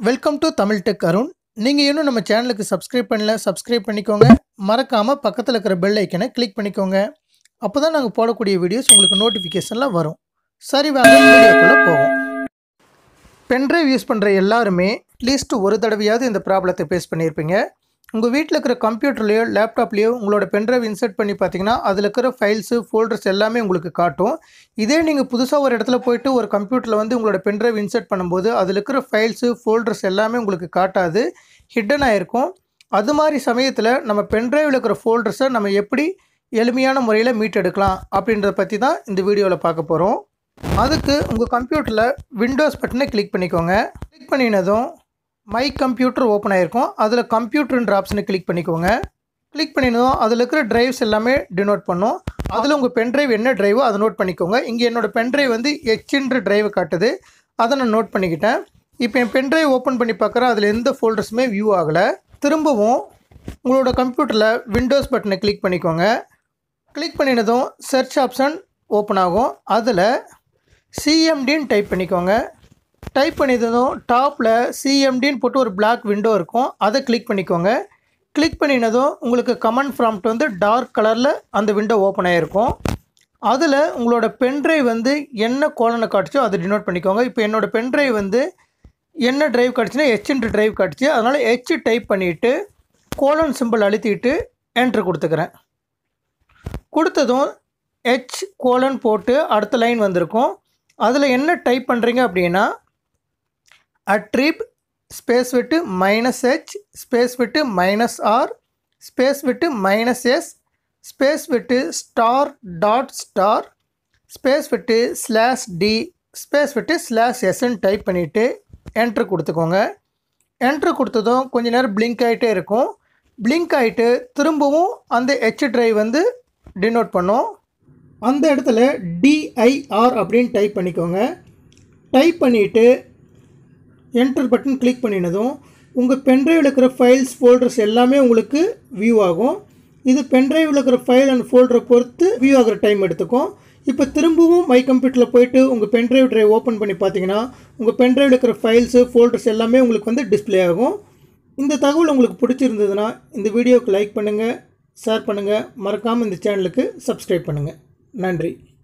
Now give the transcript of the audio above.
welcome to Tamil tech Arun நீங்கள் இன்னும் நம்ம சேனலுக்கு சப்ஸ்கிரைப் பண்ணல சப்ஸ்கிரைப் பண்ணிக்கோங்க மறக்காமல் பக்கத்தில் இருக்கிற பெல் ஐக்கனை கிளிக் பண்ணிக்கோங்க அப்போ தான் நாங்கள் போடக்கூடிய வீடியோஸ் உங்களுக்கு நோட்டிஃபிகேஷனில் வரும் சரி வாங்க வீடியோக்குள்ளே போவோம் பென்ட்ரைவ் யூஸ் பண்ணுற எல்லாருமே அட்லீஸ்ட் ஒரு தடவையாவது இந்த ப்ராப்ளத்தை ஃபேஸ் பண்ணியிருப்பீங்க உங்கள் வீட்டில் இருக்கிற கம்ப்யூட்டர்லேயோ லேப்டாப்லேயோ உங்களோட பென்ட்ரைவ் இன்சர்ட் பண்ணி பார்த்தீங்கன்னா அதில் இருக்கிற ஃபைல்ஸு ஃபோல்டர்ஸ் எல்லாமே உங்களுக்கு காட்டும் இதே நீங்கள் புதுசாக ஒரு இடத்துல போயிட்டு ஒரு கம்ப்யூட்டரில் வந்து உங்களோட பென்ட்ரைவ் இன்சர்ட் பண்ணும்போது அதில் இருக்கிற ஃபைல்ஸு ஃபோல்டர்ஸ் எல்லாமே உங்களுக்கு காட்டாது ஹிட்டனாக இருக்கும் அது மாதிரி சமயத்தில் நம்ம பென்ட்ரைவில் இருக்கிற ஃபோல்டர்ஸை நம்ம எப்படி எளிமையான முறையில் மீட் எடுக்கலாம் அப்படின்றத பற்றி தான் இந்த வீடியோவில் பார்க்க போகிறோம் அதுக்கு உங்கள் கம்ப்யூட்டரில் விண்டோஸ் பட்டனை கிளிக் பண்ணிக்கோங்க கிளிக் பண்ணினதும் மை கம்ப்யூட்டர் ஓப்பன் ஆகிருக்கும் அதில் கம்ப்யூட்டர்ன்ற ஆப்ஷனை கிளிக் பண்ணிக்கோங்க கிளிக் பண்ணினதும் அதில் இருக்கிற டிரைவ்ஸ் எல்லாமே டினோட் பண்ணும் அதில் உங்கள் பென்ட்ரைவ் என்ன டிரைவோ அதை நோட் பண்ணிக்கோங்க இங்கே என்னோடய பென்ட்ரைவ் வந்து எச்ன்ற டிரைவை காட்டுது அதை நான் நோட் பண்ணிக்கிட்டேன் இப்போ என் பென்ட்ரைவ் ஓப்பன் பண்ணி பார்க்குறேன் அதில் எந்த ஃபோல்டர்ஸுமே வியூ ஆகலை திரும்பவும் உங்களோட கம்ப்யூட்டரில் விண்டோஸ் பட்டனை கிளிக் பண்ணிக்கோங்க கிளிக் பண்ணினதும் சர்ச் ஆப்ஷன் ஓப்பன் ஆகும் அதில் சிஎம்டின்னு டைப் பண்ணிக்கோங்க டைப் பண்ணினதும் டாப்பில் சிஎம்டின்னு போட்டு ஒரு பிளாக் விண்டோ இருக்கும் அதை கிளிக் பண்ணிக்கோங்க கிளிக் பண்ணினதும் உங்களுக்கு கமெண்ட் ப்ராம்ப்ட் வந்து டார்க் கலரில் அந்த விண்டோ ஓப்பன் ஆகிருக்கும் அதில் உங்களோட பென்ட்ரைவ் வந்து என்ன கோலனை காட்டுச்சோ அதை டினோட் பண்ணிக்கோங்க இப்போ என்னோடய பென்ட்ரைவ் வந்து என்ன டிரைவ் காட்டுச்சுன்னா ஹெச்ன்ற டிரைவ் காட்டுச்சு அதனால் ஹெச் டைப் பண்ணிவிட்டு கோலன் சிம்பிள் அழுத்திட்டு என்ட்ரு கொடுத்துக்கிறேன் கொடுத்ததும் ஹெச் கோலன் போட்டு அடுத்த லைன் வந்திருக்கும் அதில் என்ன டைப் பண்ணுறீங்க அப்படின்னா அட்ரிப் ஸ்பேஸ் விட்டு மைனஸ் ஹெச் ஸ்பேஸ் விட்டு மைனஸ் ஆர் ஸ்பேஸ் விட்டு மைனஸ் எஸ் ஸ்பேஸ் விட்டு ஸ்டார் டாட் ஸ்டார் ஸ்பேஸ் விட்டு ஸ்லாஷ் டி ஸ்பேஸ் விட்டு ஸ்லாஷ் எஸ்ன்னு டைப் பண்ணிவிட்டு என்ட்ரு கொடுத்துக்கோங்க என்ட்ரு கொடுத்ததும் கொஞ்ச நேரம் பிளிங்க் ஆகிட்டே இருக்கும் பிளிங்க் ஆகிட்டு திரும்பவும் அந்த ஹெச் ட்ரைவ் வந்து டினோட் பண்ணும் அந்த இடத்துல டிஐஆர் அப்படின்னு டைப் பண்ணிக்கோங்க டைப் பண்ணிவிட்டு என்டர் பட்டன் கிளிக் பண்ணினதும் உங்கள் பென்ட்ரைவில் இருக்கிற ஃபைல்ஸ் ஃபோல்டர்ஸ் எல்லாமே உங்களுக்கு வியூ ஆகும் இது பென்ட்ரைவில் இருக்கிற ஃபைல் அண்ட் ஃபோல்டரை பொறுத்து வியூ ஆகிற டைம் எடுத்துக்கும் இப்போ திரும்பவும் மை கம்ப்யூட்டரில் போயிட்டு உங்கள் பென்ட்ரைவ் ட்ரைவ் ஓப்பன் பண்ணி பார்த்தீங்கன்னா உங்கள் பென்ட்ரைவில் இருக்கிற ஃபைல்ஸு ஃபோல்டர்ஸ் எல்லாமே உங்களுக்கு வந்து டிஸ்பிளே ஆகும் இந்த தகவல் உங்களுக்கு பிடிச்சிருந்ததுன்னா இந்த வீடியோவுக்கு லைக் பண்ணுங்கள் ஷேர் பண்ணுங்கள் மறக்காமல் இந்த சேனலுக்கு சப்ஸ்கிரைப் பண்ணுங்கள் நன்றி